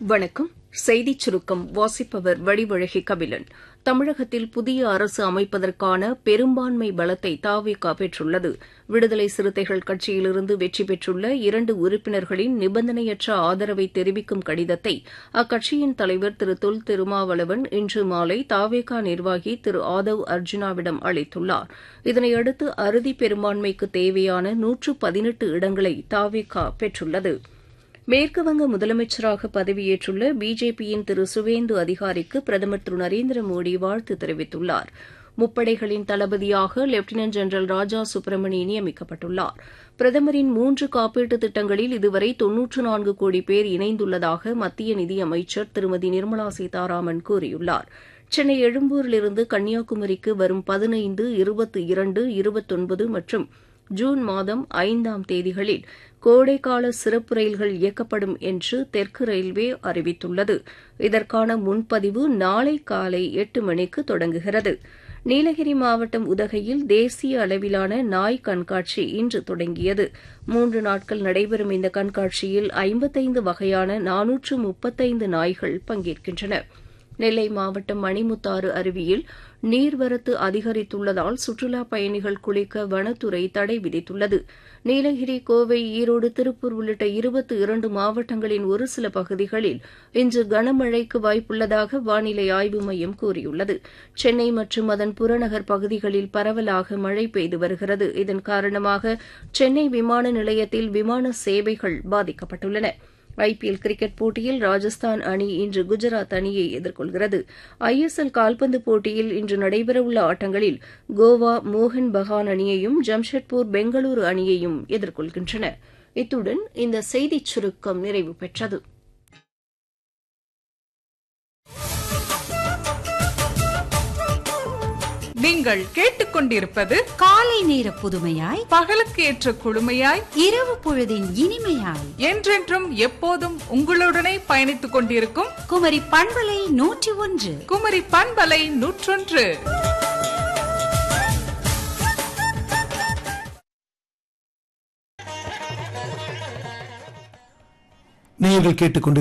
வணக்கம் செய்திச் சுருக்கம் வாசிப்பவர் வடிவழகி கபிலன் தமிழகத்தில் புதிய அரசு அமைப்பதற்கான பெரும்பான்மை பலத்தை தாவேகா பெற்றுள்ளது விடுதலை சிறுத்தைகள் கட்சியிலிருந்து வெற்றி பெற்றுள்ள இரண்டு உறுப்பினர்களின் நிபந்தனையற்ற ஆதரவை தெரிவிக்கும் கடிதத்தை அக்கட்சியின் தலைவர் திரு தொல் திருமாவளவன் இன்று மாலை தாவேகா நிர்வாகி திரு ஆதவ் அர்ஜுனாவிடம் அளித்துள்ளார் இதனையடுத்து அறுதி பெரும்பான்மைக்கு தேவையான நூற்று பதினெட்டு இடங்களை தாவேகா பெற்றுள்ளது மேற்குவங்க முதலமைச்சராக பதவியேற்றுள்ள பிஜேபியின் திரு சுவேந்து அதிகாரிக்கு பிரதமர் திரு நரேந்திர மோடி வாழ்த்து தெரிவித்துள்ளார் முப்படைகளின் தளபதியாக லெப்டினன்ட் ஜெனரல் ராஜா சுப்பிரமணி நியமிக்கப்பட்டுள்ளார் பிரதமரின் மூன்று காப்பீட்டு திட்டங்களில் இதுவரை தொன்னூற்று நான்கு கோடி பேர் இணைந்துள்ளதாக மத்திய நிதியமைச்சர் திருமதி நிர்மலா சீதாராமன் கூறியுள்ளார் சென்னை எழும்பூரிலிருந்து கன்னியாகுமரிக்கு வரும் பதினைந்து இருபத்தி இரண்டு இருபத்தொன்பது மற்றும் ஜூன் மாதம் ஐந்தாம் தேதிகளில் கோடைக்கால சிறப்பு ரயில்கள் இயக்கப்படும் என்று தெற்கு ரயில்வே அறிவித்துள்ளது இதற்கான முன்பதிவு நாளை காலை எட்டு மணிக்கு தொடங்குகிறது நீலகிரி மாவட்டம் உதகையில் தேசிய அளவிலான நாய் கண்காட்சி இன்று தொடங்கியது மூன்று நாட்கள் நடைபெறும் இந்த கண்காட்சியில் ஐம்பத்தைந்து வகையான நானூற்று முப்பத்தைந்து நாய்கள் பங்கேற்கின்றன நெல்லை மாவட்டம் மணிமுத்தாறு அருவியில் நீர்வரத்து அதிகரித்துள்ளதால் சுற்றுலாப் பயணிகள் குளிக்க வனத்துறை தடை விதித்துள்ளது நீலகிரி கோவை ஈரோடு திருப்பூர் உள்ளிட்ட இருபத்தி இரண்டு மாவட்டங்களின் ஒரு சில பகுதிகளில் இன்று கனமழைக்கு வாய்ப்புள்ளதாக வானிலை ஆய்வு மையம் கூறியுள்ளது சென்னை மற்றும் அதன் புறநகர் பகுதிகளில் பரவலாக மழை பெய்து வருகிறது இதன் காரணமாக சென்னை விமான நிலையத்தில் விமான சேவைகள் பாதிக்கப்பட்டுள்ளன ஐபிஎல் கிரிக்கெட் போட்டியில் ராஜஸ்தான் அணி இன்று குஜராத் அணியை எதிர்கொள்கிறது ஐஎஸ்எல் கால்பந்து போட்டியில் இன்று நடைபெறவுள்ள ஆட்டங்களில் கோவா மோகன் பகான் அணியையும் ஜம்ஷெட்பூர் பெங்களூரு அணியையும் எதிர்கொள்கின்றன இத்துடன் இந்த செய்திச் சுருக்கம் நிறைவு பெற்றது நீங்கள் கேட்டுக்கொண்டிருப்பது காலை நேர புதுமையாய் பகலுக்கு ஏற்ற குழுமையாய் இரவு பொழுதின் இனிமையாய் என்றென்றும் எப்போதும் உங்களுடனே பயணித்துக் கொண்டிருக்கும் குமரி பண்பலை நூற்றி ஒன்று குமரி பண்பலை நூற்றொன்று நேயர்கள் கேட்டுக்கொண்டு